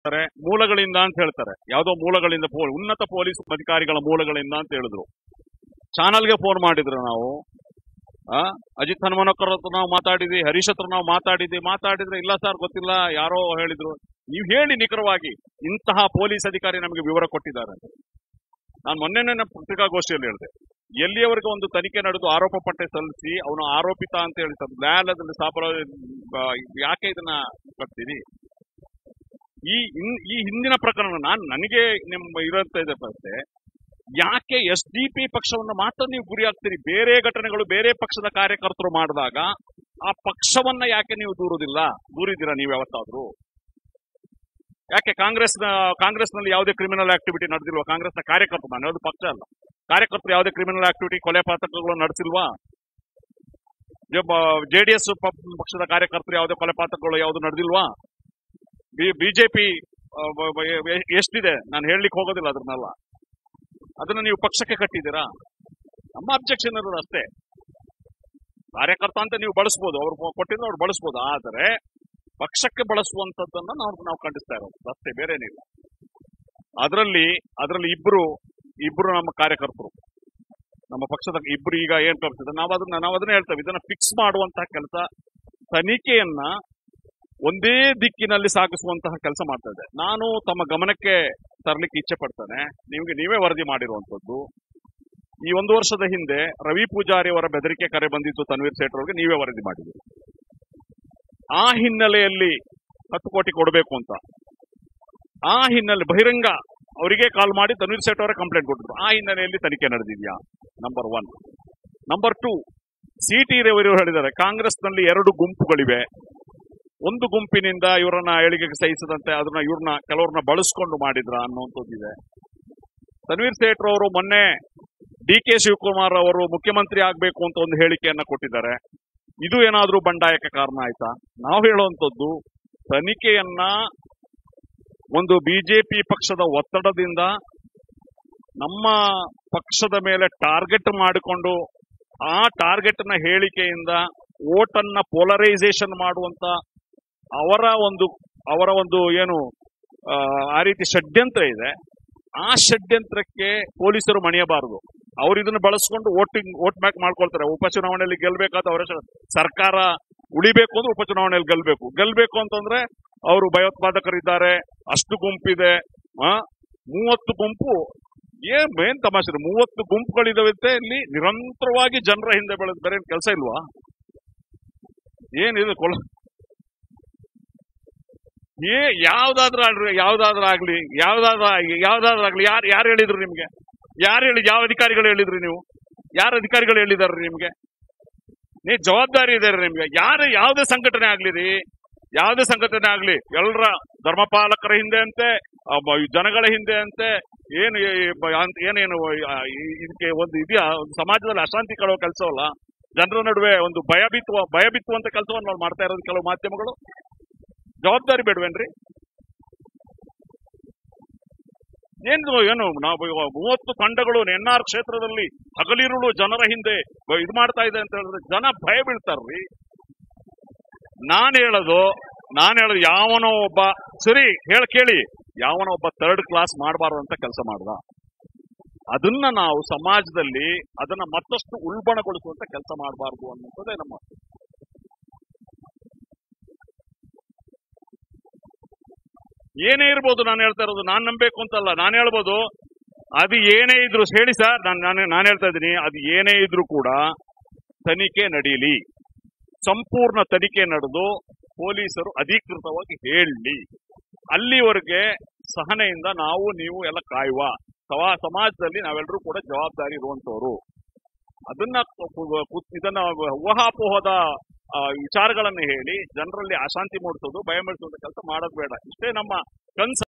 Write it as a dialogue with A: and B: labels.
A: ಹೇಳ್ತಾರೆ ಮೂಲಗಳಿಂದ ಅಂತ ಹೇಳ್ತಾರೆ ಯಾವುದೋ ಮೂಲಗಳಿಂದ ಪೋ- ಉನ್ನತ ಪೊಲೀಸ್ ಅಧಿಕಾರಿಗಳ ಮೂಲಗಳಿಂದ ಅಂತ ಹೇಳಿದ್ರು ಚಾನಲ್ಗೆ ಫೋನ್ ಮಾಡಿದ್ರು ನಾವು ಆ ಅಜಿತ್ ಹನುಮನಕರ್ ಹತ್ರ ನಾವು ಮಾತಾಡಿದ್ವಿ ಹರೀಶ್ ಹತ್ರ ನಾವು ಮಾತಾಡಿದ್ವಿ ಮಾತಾಡಿದ್ರೆ ಇಲ್ಲ ಸರ್ ಗೊತ್ತಿಲ್ಲ ಯಾರೋ ಹೇಳಿದ್ರು ನೀವು ಹೇಳಿ ನಿಖರವಾಗಿ ಇಂತಹ ಪೊಲೀಸ್ ಅಧಿಕಾರಿ ನಮಗೆ ವಿವರ ಕೊಟ್ಟಿದ್ದಾರೆ ಅಂತ ನಾನು ಮೊನ್ನೆ ನನ್ನ ಪತ್ರಿಕಾಗೋಷ್ಠಿಯಲ್ಲಿ ಹೇಳಿದೆ ಎಲ್ಲಿಯವರೆಗೆ ಒಂದು ತನಿಖೆ ನಡೆದು ಆರೋಪ ಪಟ್ಟಿ ಸಲ್ಲಿಸಿ ಅವನು ಆರೋಪಿತ ಅಂತ ಹೇಳಿ ಸರ್ ನ್ಯಾಯಾಲಯದಲ್ಲಿ ಸ್ಥಾಪನ ಬ- ಯಾಕೆ ಇದನ್ನ ಕಟ್ತೀರಿ ಈ ಇನ್- ಈ ಹಿಂದಿನ ಪ್ರಕರಣ ನಾನು ನನಗೆ ನಿಮ್ಮ ಇರಂತ ಇದೆ ಪ್ರಶ್ನೆ ಯಾಕೆ ಎಸ್ ಡಿ ಪಿ ಪಕ್ಷವನ್ನು ಮಾತ್ರ ನೀವು ಗುರಿ ಆಗ್ತೀರಿ ಬೇರೆ ಘಟನೆಗಳು ಬೇರೆ ಪಕ್ಷದ ಕಾರ್ಯಕರ್ತರು ಮಾಡಿದಾಗ ಆ ಪಕ್ಷವನ್ನ ಯಾಕೆ ನೀವು ದೂರುದಿಲ್ಲ ದೂರಿದ್ದೀರಾ ನೀವು ಯಾವತ್ತಾದ್ರೂ ಯಾಕೆ ಕಾಂಗ್ರೆಸ್ ಕಾಂಗ್ರೆಸ್ನಲ್ಲಿ ಯಾವುದೇ ಕ್ರಿಮಿನಲ್ ಆಕ್ಟಿವಿಟಿ ನಡೆದಿಲ್ವಾ ಕಾಂಗ್ರೆಸ್ನ ಕಾರ್ಯಕರ್ತರು ನಾನು ಹೇಳೋದು ಪಕ್ಷ ಅಲ್ಲ ಕಾರ್ಯಕರ್ತರು ಯಾವುದೇ ಕ್ರಿಮಿನಲ್ ಆಕ್ಟಿವಿಟಿ ಕೊಲೆ ಪಾತಕಗಳು ನಡೆಸಿಲ್ವಾ ಜೆಡಿಎಸ್ ಪಕ್ಷದ ಕಾರ್ಯಕರ್ತರು ಯಾವುದೇ ಕೊಲೆ ಪಾತಕಗಳು ಯಾವುದು ನಡೆದಿಲ್ವಾ ಬಿಜೆಪಿ ಎಷ್ಟಿದೆ ನಾನು ಹೇಳಲಿಕ್ಕೆ ಹೋಗೋದಿಲ್ಲ ಅದ್ರನ್ನೆಲ್ಲ ಅದನ್ನ ನೀವು ಪಕ್ಷಕ್ಕೆ ಕಟ್ಟಿದ್ದೀರಾ ನಮ್ಮ ಅಬ್ಜೆಕ್ಷನ್ ಇರೋದು ಅಷ್ಟೇ ಕಾರ್ಯಕರ್ತ ಅಂತ ನೀವು ಬಳಸ್ಬೋದು ಅವ್ರು ಕೊಟ್ಟಿದ್ರೆ ಅವ್ರು ಬಳಸ್ಬೋದು ಆದರೆ ಪಕ್ಷಕ್ಕೆ ಬಳಸುವಂತದ್ದನ್ನ ನಾವು ನಾವು ಖಂಡಿಸ್ತಾ ಇರೋದು ಅಷ್ಟೇ ಬೇರೆ ಏನಿಲ್ಲ ಅದರಲ್ಲಿ ಅದರಲ್ಲಿ ಇಬ್ರು ಇಬ್ರು ನಮ್ಮ ಕಾರ್ಯಕರ್ತರು ನಮ್ಮ ಪಕ್ಷದ ಇಬ್ರು ಈಗ ಏನ್ ತೋರಿಸಿದ್ರೆ ನಾವು ಅದನ್ನ ನಾವು ಅದನ್ನ ಹೇಳ್ತೇವೆ ಇದನ್ನ ಫಿಕ್ಸ್ ಮಾಡುವಂತಹ ಕೆಲಸ ತನಿಖೆಯನ್ನ ಒಂದೇ ದಿಕ್ಕಿನಲ್ಲಿ ಸಾಗಿಸುವಂತಹ ಕೆಲಸ ಮಾಡ್ತಾ ಇದೆ ನಾನು ತಮ್ಮ ಗಮನಕ್ಕೆ ತರಲಿಕ್ಕೆ ಇಚ್ಛೆ ಪಡ್ತೇನೆ ನಿಮ್ಗೆ ನೀವೇ ವರದಿ ಮಾಡಿರುವಂತದ್ದು ಈ ಒಂದು ವರ್ಷದ ಹಿಂದೆ ರವಿ ಪೂಜಾರಿ ಅವರ ಬೆದರಿಕೆ ಕರೆ ಬಂದಿತ್ತು ತನ್ವೀರ್ ಸೇಠ್ ಅವರಿಗೆ ನೀವೇ ವರದಿ ಮಾಡಿದ್ರಿ ಆ ಹಿನ್ನೆಲೆಯಲ್ಲಿ ಹತ್ತು ಕೋಟಿ ಕೊಡಬೇಕು ಅಂತ ಆ ಹಿನ್ನೆಲೆ ಬಹಿರಂಗ ಅವರಿಗೆ ಕಾಲ್ ಮಾಡಿ ತನ್ವೀರ್ ಸೇಠ್ ಅವರೇ ಕಂಪ್ಲೇಂಟ್ ಕೊಟ್ಟಿದ್ರು ಆ ಹಿನ್ನೆಲೆಯಲ್ಲಿ ತನಿಖೆ ನಡೆದಿದ್ಯಾ number one number two C T Ravi ಹೇಳಿದ್ದಾರೆ ಕಾಂಗ್ರೆಸ್ನಲ್ಲಿ ಎರಡು ಗುಂಪುಗಳಿವೆ ಒಂದು ಗುಂಪಿನಿಂದ ಇವರನ್ನ ಏಳಿಗೆಗೆ ಸಹಿಸದಂತೆ ಅದನ್ನ ಇವ್ರನ್ನ ಕೆಲವ್ರನ್ನ ಬಳಸ್ಕೊಂಡು ಮಾಡಿದ್ರ ಅನ್ನುವಂಥದ್ದಿದೆ ತನ್ವೀರ್ ಸೇಠ್ ಅವರು ಮೊನ್ನೆ ಡಿ ಕೆ ಶಿವಕುಮಾರ್ ಅವರು ಮುಖ್ಯಮಂತ್ರಿ ಆಗ್ಬೇಕು ಅಂತ ಒಂದು ಹೇಳಿಕೆಯನ್ನ ಕೊಟ್ಟಿದ್ದಾರೆ ಇದು ಏನಾದ್ರೂ ಬಂಡಾಯಕ್ಕೆ ಕಾರಣ ಆಯ್ತಾ ನಾವು ಹೇಳುವಂತದ್ದು ತನಿಖೆಯನ್ನ ಒಂದು ಬಿಜೆಪಿ ಪಕ್ಷದ ಒತ್ತಡದಿಂದ ನಮ್ಮ ಪಕ್ಷದ ಮೇಲೆ ಟಾರ್ಗೆಟ್ ಮಾಡಿಕೊಂಡು ಆ ಟಾರ್ಗೆಟ್ ನ ಹೇಳಿಕೆಯಿಂದ ಓಟನ್ನ ಪೋಲರೈಸೇಷನ್ ಮಾಡುವಂತ ಅವರ ಒಂದು ಅವರ ಒಂದು ಏನು ಆ, ಆ ರೀತಿ ಷಡ್ಯಂತ್ರ ಇದೆ ಆ ಷಡ್ಯಂತ್ರಕ್ಕೆ ಪೊಲೀಸರು ಮಣಿಯಬಾರದು ಅವ್ರು ಇದನ್ನ ಬಳಸ್ಕೊಂಡು ವೋಟಿಂಗ್ ವೋಟ್ ಬ್ಯಾಕ್ ಮಾಡ್ಕೊಳ್ತಾರೆ ಉಪಚುನಾವಣೆಯಲ್ಲಿ ಗೆಲ್ಬೇಕಾದ ಅವರ ಸ- ಸರ್ಕಾರ ಉಳಿಬೇಕು ಅಂದ್ರೆ ಉಪಚುನಾವಣೆಯಲ್ಲಿ ಗೆಲ್ಬೇಕು ಗೆಲ್ಬೇಕು ಅಂತಂದ್ರೆ ಅವರು ಭಯೋತ್ಪಾದಕರಿದ್ದಾರೆ ಅಷ್ಟು ಗುಂಪಿದೆ ಆ ಮೂವತ್ತು ಗುಂಪು ಏನ್ ಮೇನ್ ತಮಾಷೆ ಇದೆ, ಮೂವತ್ತು ಗುಂಪುಗಳಿದಾವಂತೆ ಇಲ್ಲಿ ನಿರಂತರವಾಗಿ ಜನರ ಹಿಂದೆ ಬೆಳೆದ ಬೇರೆ ಕೆಲಸ ಇಲ್ವಾ ಏನಿದೆ ಕೊಲ ಏ ಯಾವ್ದಾದ್ರೂ ಆಗ್ಲಿ ಯಾವ್ದಾದ್ರೂ ಆಗ್ಲಿ ಯಾವ್ದಾದ್ರೂ ಯಾವ್ದಾದ್ರೂ ಆಗ್ಲಿ ಯಾರು ಯಾರು ಹೇಳಿದ್ರು ನಿಮ್ಗೆ ಯಾರು ಹೇಳಿ ಯಾವ ಅಧಿಕಾರಿಗಳು ಹೇಳಿದ್ರಿ ನೀವು ಯಾರ ಅಧಿಕಾರಿಗಳು ಹೇಳಿದಾರೆ ನಿಮ್ಗೆ ನೀ ಜವಾಬ್ದಾರಿ ಇದೆ ನಿಮ್ಗೆ ಯಾರು ಯಾವುದೇ ಸಂಘಟನೆ ಆಗ್ಲಿ ರೀ ಯಾವುದೇ ಸಂಘಟನೆ ಆಗ್ಲಿ ಎಲ್ಲರ ಧರ್ಮಪಾಲಕರ ಹಿಂದೆ ಅಂತೆ ಆ ಬ- ಈ ಜನಗಳ ಹಿಂದೆ ಅಂತೆ ಏನು ಈ ಬ- ಅಂತ್- ಏನೇನು ಆ, ಈ- ಇದಕ್ಕೆ ಒಂದು ಇದೆಯಾ ಒಂದು ಸಮಾಜದಲ್ಲಿ ಅಶಾಂತಿ ಕಳುವ ಕೆಲಸವಲ್ಲ ಜನರ ನಡುವೆ ಒಂದು ಭಯ ಬಿತ್ತುವ ಭಯ ಬಿತ್ತುವಂತ ಕೆಲಸವನ್ನು ನಾವು ಮಾಡ್ತಾ ಇರೋದು ಕೆಲವು ಮಾಧ್ಯಮಗಳು ಜವಾಬ್ದಾರಿ ಬೇಡವೇನ್ರಿ ಏನು ಏನು ನಾವು ಇವಾಗ ಮೂವತ್ತು ತಂಡಗಳು ಎನ್ ಆರ್ ಕ್ಷೇತ್ರದಲ್ಲಿ ಹಗಲಿರುಳು ಜನರ ಹಿಂದೆ ಬ- ಇದು ಮಾಡ್ತಾ ಇದೆ ಅಂತ ಹೇಳಿದ್ರೆ ಜನ ಭಯ ಬೀಳ್ತಾರ್ರಿ ನಾನ್ ಹೇಳೋದು ನಾನ್ ಹೇಳೋದು ಯಾವನೋ ಒಬ್ಬ ಸರಿ ಹೇಳ ಕೇಳಿ ಯಾವನೋ ಒಬ್ಬ ಥರ್ಡ್ ಕ್ಲಾಸ್ ಮಾಡಬಾರ್ದು ಅಂತ ಕೆಲಸ ಮಾಡ್ದ ಅದನ್ನ ನಾವು ಸಮಾಜದಲ್ಲಿ ಅದನ್ನ ಮತ್ತಷ್ಟು ಉಲ್ಬಣಗೊಳಿಸುವಂತ ಕೆಲಸ ಮಾಡಬಾರ್ದು ಅನ್ನುವಂಥದ್ದೇ ನಮ್ಮ ಏನೇ ಇರ್ಬೋದು ನಾನು ಹೇಳ್ತಾ ಇರೋದು ನಾನ್ ನಂಬೇಕು ಅಂತಲ್ಲ ನಾನು ಹೇಳ್ಬೋದು ಅದು ಏನೇ ಇದ್ರು ಹೇಳಿ ಸರ್ ನಾನು ನಾನು ನಾನು ಹೇಳ್ತಾ ಇದ್ದೀನಿ ಅದು ಏನೇ ಇದ್ರು ಕೂಡ ತನಿಖೆ ನಡೀಲಿ ಸಂಪೂರ್ಣ ತನಿಖೆ ನಡೆದು ಪೊಲೀಸರು ಅಧಿಕೃತವಾಗಿ ಹೇಳಲಿ ಅಲ್ಲಿವರೆಗೆ ಸಹನೆಯಿಂದ ನಾವು ನೀವು ಎಲ್ಲ ಕಾಯುವ ಸವಾ ಸಮಾಜದಲ್ಲಿ ನಾವೆಲ್ಲರೂ ಕೂಡ ಜವಾಬ್ದಾರಿ ಇರುವಂತವರು ಅದನ್ನ ಕು- ಕು- ಇದನ್ನ ಊಹಾಪೋಹದ ಆ, ವಿಚಾರಗಳನ್ನು ಹೇಳಿ ಜನರಲ್ಲಿ ಅಶಾಂತಿ ಮೂಡಿಸೋದು ಭಯ ಮೂಡಿಸೋದು ಕೆಲಸ ಮಾಡೋದು ಬೇಡ ಇಷ್ಟೇ ನಮ್ಮ ಕನ್ಸ